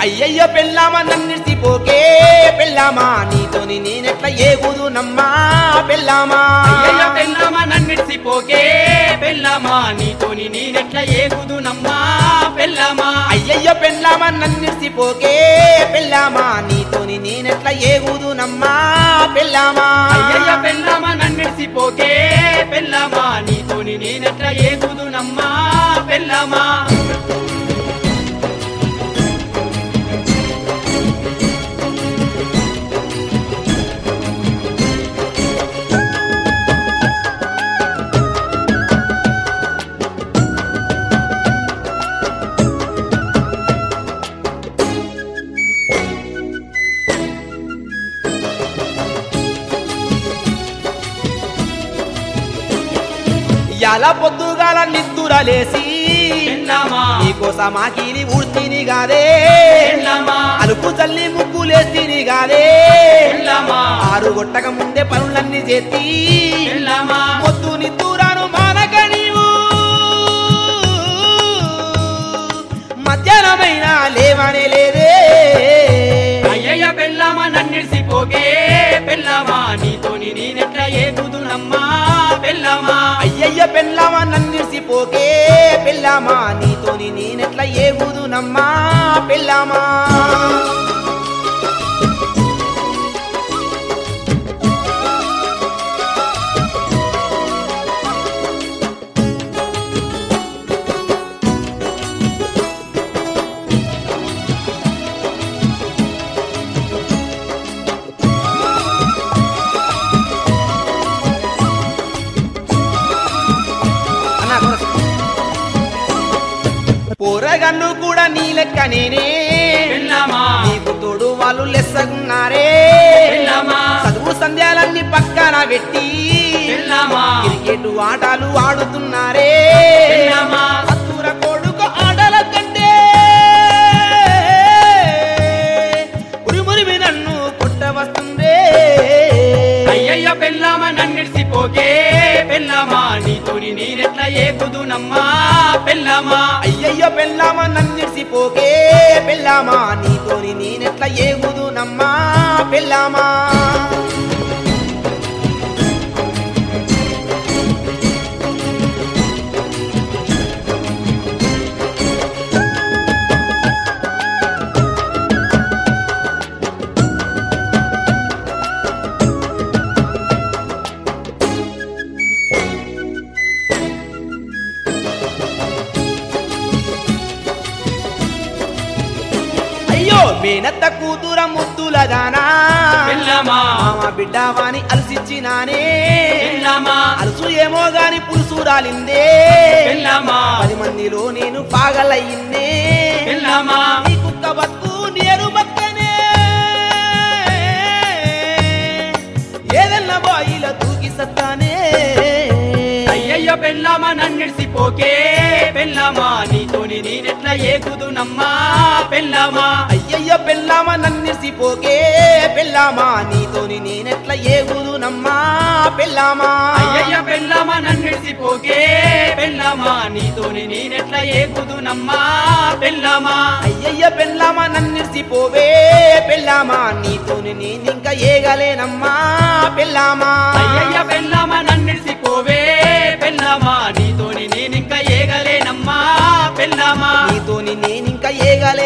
అయ్యయ్యో పెళ్ళామా నన్నిసిపోకే పెళ్ళామా నీతోని నేనెట్లా ఏగుదు నమ్మా పెళ్ళామా అయ్యయ్య పెళ్ళామా నన్నిడిసిపోకే పెళ్ళామా నీతోని నేనెట్లా ఏగుదు నమ్మా పెళ్ళామా అయ్యయ్యో పెళ్ళామా నన్నిసిపోకే పెళ్ళామా నీతోని నేనెట్లా ఏగుదు నమ్మా పెళ్ళామా అయ్యయ్య పెళ్ళామా నన్నిడిసిపోకే పెళ్ళామా నీతోని నేనెట్లా ఏగుదు నమ్మా పెళ్ళామా ఎలా పొద్దుగాల నిద్దురలేసి పెళ్ళామా నీకోసం ఆకిలి ఊడ్తిని గాదే పెళ్ళామా అలుపు చల్లి ముగ్గులేస్తిని గాదే పెళ్ళామా ఆరు గొట్టక ముందే పనులన్నీ చేతి పెళ్ళామా మొద్దు నిద్దురాను మానక నీవు మధ్యాహ్నమైనా లేవనే లేదే అయ్యయ్య పెళ్ళామా నన్నిడిసిపోకే పెళ్ళామా నీతోని నేనెట్లా ఏగుదు నమ్మా పెళ్ళామా అయ్యయ్య పెళ్ళామా నన్నిసిపోకే పెళ్ళామా నీతోని నేనెట్లా ఏగుదు నమ్మా పెళ్ళామా అన్నా కొనస. పోరగన్ను కూడా నీ లెక్క నేనే పెళ్ళామా నీకు తోడు వాళ్ళు లెస్సగున్నారే పెళ్ళామా చదువు సంధ్యాలన్నీ పక్కన పెట్టి పెళ్ళామా క్రికెట్ ఆటలు ఆడుతున్నారే పెళ్ళామా అత్తుర కొడుకు ఆటల కంటే ఉరిమురిమి నన్ను కొట్టవస్తుందే అయ్యయ్య పెళ్ళామా నన్నిడిసిపోకే పెళ్ళామా నీతోని నేనెట్లా ఏగుదు నమ్మా పెళ్ళామా అయ్యయ్యో పెళ్ళామా నన్నిసిపోకే పెళ్ళామా నీతోని నేనెట్లా ఏగుదు నమ్మా పెళ్ళామా అయ్యో మేనత్త కూతుర ముద్దుల దానా పెళ్ళామా మామ బిడ్డవాని అలసిచ్చినానే పెళ్ళామా అలసు ఏమో గాని పులుసు రాలిందే పెళ్ళామా పది మందిలో నేను పాగలయ్యిందే పెళ్ళామా నీ కుక్క బతుకు నేను బతకనే ఏదన్నా బాయిల తూకి సత్తానే అయ్యయ్య పెళ్ళామా నన్నిడిసిపోకే పెళ్ళామా నీతోని నేనెట్లా ఏగుదు నమ్మా పెళ్ళామా అయ్యయ్యో పెళ్ళామా నన్నిసిపోకే పెళ్ళామా నీతోని నేనెట్లా ఏగుదు నమ్మా పెళ్ళామా అయ్యయ్య పెళ్ళామా నన్నిడిసిపోకే పెళ్ళామా నీతోని నేనెట్లా ఏగుదు నమ్మా పెళ్ళామా అయ్యయ్య పెళ్ళామా నన్నిసిపోవే పెళ్ళామా నీతోని నేనింక ఏగలేనమ్మా పెళ్ళామా అయ్యయ్య పెళ్ళామా నన్నిడిసిపోవే పెళ్ళామా నీతోని నేనింక ఏగలేనమ్మా పెళ్ళామా నీతోని నేనింక ఏగలే